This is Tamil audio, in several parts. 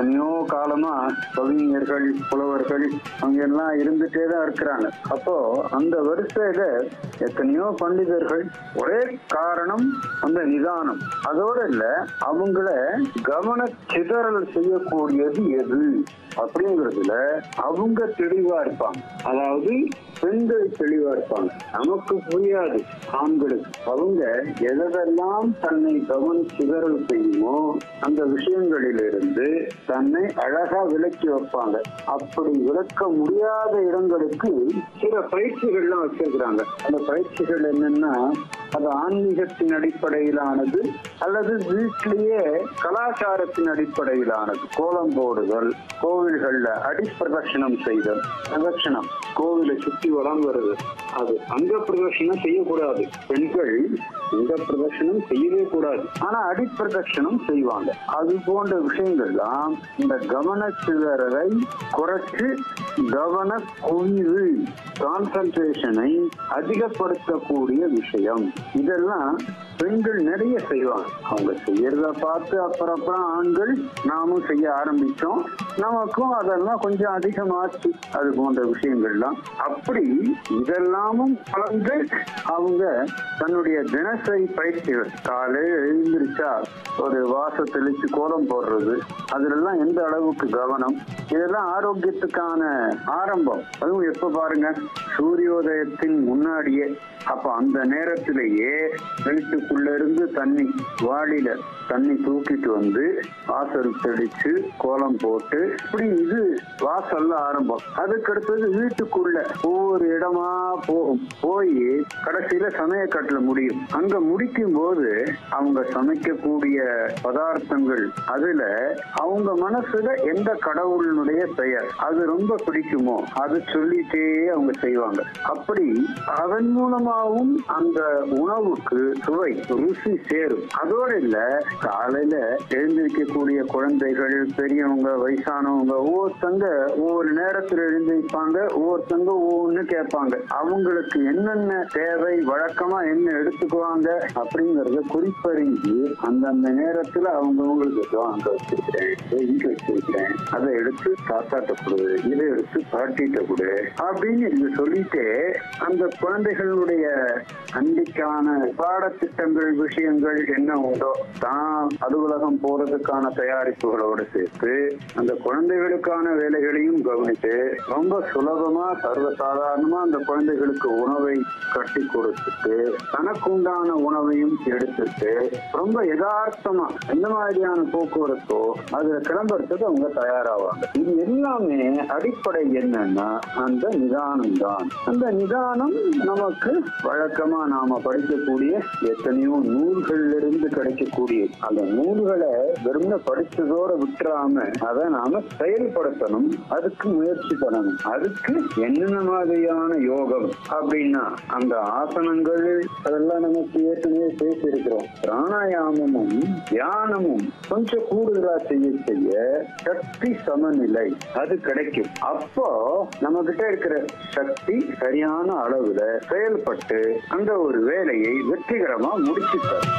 எத்தனையோ காலமா கவிஞர்கள் புலவர்கள் அவங்க எல்லாம் இருந்துட்டே தான் இருக்கிறாங்க அப்போ அந்த வரிசையில எத்தனையோ பண்டிதர்கள் ஒரே காரணம் அந்த நிதானம் அதோட இல்ல அவங்கள கவன சிதறல் செய்யக்கூடியது எது அப்படிங்கறதுல அவங்க தெளிவா இருப்பாங்க அதாவது பெண்கள் தெளிவா இருப்பாங்க நமக்கு புரியாது ஆண்களுக்கு அவங்க எதெல்லாம் தன்னை கவன சிதறல் செய்யுமோ அந்த விஷயங்களிலிருந்து தன்னை அழகா விலக்கி வைப்பாங்க அப்படி விளக்க முடியாத இடங்களுக்கு சில பயிற்சிகள்லாம் வச்சிருக்கிறாங்க அந்த பயிற்சிகள் என்னன்னா அது ஆன்மீகத்தின் அடிப்படையிலானது அல்லது வீட்டிலேயே கலாச்சாரத்தின் அடிப்படையிலானது கோலம் போடுதல் கோவில்கள்ல அடிப்பிரதட்சணம் செய்தல் பிரதட்சணம் கோவிலை சுத்தி வளம் வருது அது அங்க பிரதட்சணம் செய்யக்கூடாது பெண்கள் இந்த பிரதட்சணம் செய்யவே கூடாது ஆனா அடிப்பிரதட்சணம் செய்வாங்க அது போன்ற விஷயங்கள்லாம் இந்த கவன சிதறலை குறைச்சு கவன குவிவு கான்சன்ட்ரேஷனை அதிகப்படுத்தக்கூடிய விஷயம் இதெல்லாம் பெண்கள் நிறைய செய்வாங்க அவங்க செய்யறத பார்த்து அப்புறம் அப்புறம் ஆண்கள் நாமும் செய்ய ஆரம்பிச்சோம் நமக்கும் அதெல்லாம் கொஞ்சம் அதிகமாச்சு அது போன்ற விஷயங்கள்லாம் அப்படி இதெல்லாமும் கலந்து அவங்க தன்னுடைய தினசரி பயிற்சிகள் காலையில் எழுந்திருச்சா ஒரு வாச தெளிச்சு கோலம் போடுறது அதுலெல்லாம் எந்த அளவுக்கு கவனம் இதெல்லாம் ஆரோக்கியத்துக்கான ஆரம்பம் அதுவும் எப்ப பாருங்க சூரியோதயத்தின் முன்னாடியே அப்ப அந்த நேரத்திலேயே வீட்டுக்குள்ள இருந்து தண்ணி வாளியில தண்ணி தூக்கிட்டு வந்து வாசல் தெளிச்சு கோலம் போட்டு இப்படி இது வாசல்ல ஆரம்பம் அதுக்கு அடுத்தது வீட்டுக்குள்ள ஒவ்வொரு இடமா போகும் போய் கடைசியில சமயக்கட்டுல முடியும் அங்க முடிக்கும் போது அவங்க சமைக்கக்கூடிய பதார்த்தங்கள் அதுல அவங்க மனசுல எந்த கடவுளினுடைய பெயர் அது ரொம்ப பிடிக்குமோ அது சொல்லிட்டே அவங்க செய்வாங்க அப்படி அதன் மூலமாகவும் அந்த உணவுக்கு சுவை ருசி சேரும் அதோட இல்ல காலையில எழுந்திருக்கக்கூடிய குழந்தைகள் பெரியவங்க வயசானவங்க ஒவ்வொருத்தங்க ஒவ்வொரு நேரத்துல எழுந்திருப்பாங்க ஒவ்வொருத்தங்க ஒவ்வொன்னு கேட்பாங்க அவங்களுக்கு என்னென்ன தேவை வழக்கமா என்ன எடுத்துக்குவாங்க அப்படிங்கறத குறிப்பறிஞ்சு அந்தந்த நேரத்துல அவங்கவுங்களுக்கு அங்க வச்சிருக்கிறேன் இதோ இங்க வச்சிருக்கிறேன் அதை எடுத்து தாத்தாட்ட கொடு இதை எடுத்து பாட்டிட்ட கொடு அப்படின்னு இது சொல்லிட்டு அந்த குழந்தைகளுடைய அன்றைக்கான பாடத்திட்டங்கள் விஷயங்கள் என்ன உண்டோ தான் அலுவலகம் போறதுக்கான தயாரிப்புகளோடு சேர்த்து அந்த குழந்தைகளுக்கான வேலைகளையும் கவனித்து ரொம்ப சுலபமா சர்வசாதாரணமா அந்த குழந்தைகளுக்கு உணவை கட்டி கொடுத்துட்டு தனக்கு உண்டான உணவையும் எடுத்துட்டு ரொம்ப யதார்த்தமா எந்த மாதிரியான போக்குவரத்தோ அதுல கிளம்புறதுக்கு அவங்க தயாராவாங்க இது எல்லாமே அடிப்படை என்னன்னா அந்த நிதானம் தான் அந்த நிதானம் நமக்கு வழக்கமா நாம படிக்கக்கூடிய எத்தனையோ நூல்கள்ல இருந்து கிடைக்கக்கூடிய அந்த நூல்களை வெறும் படிச்சதோட விட்டுறாம அதை நாம செயல்படுத்தணும் அதுக்கு முயற்சி பண்ணணும் அதுக்கு என்னென்ன மாதிரியான யோகம் அப்படின்னா அந்த ஆசனங்கள் அதெல்லாம் நமக்கு ஏற்கனவே பேசியிருக்கிறோம் பிராணாயாமமும் தியானமும் கொஞ்சம் கூடுதலா செய்ய செய்ய சக்தி சமநிலை அது கிடைக்கும் அப்போ நம்ம கிட்ட இருக்கிற சக்தி சரியான அளவுல செயல்பட்டு அந்த ஒரு வேலையை வெற்றிகரமா முடிச்சு தரும்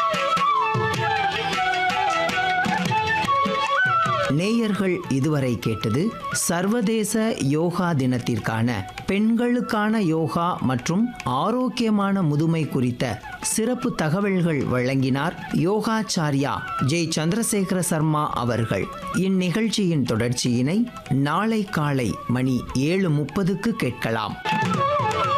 நேயர்கள் இதுவரை கேட்டது சர்வதேச யோகா தினத்திற்கான பெண்களுக்கான யோகா மற்றும் ஆரோக்கியமான முதுமை குறித்த சிறப்பு தகவல்கள் வழங்கினார் யோகாச்சாரியா ஜெய் சந்திரசேகர சர்மா அவர்கள் இந்நிகழ்ச்சியின் தொடர்ச்சியினை நாளை காலை மணி ஏழு முப்பதுக்கு கேட்கலாம்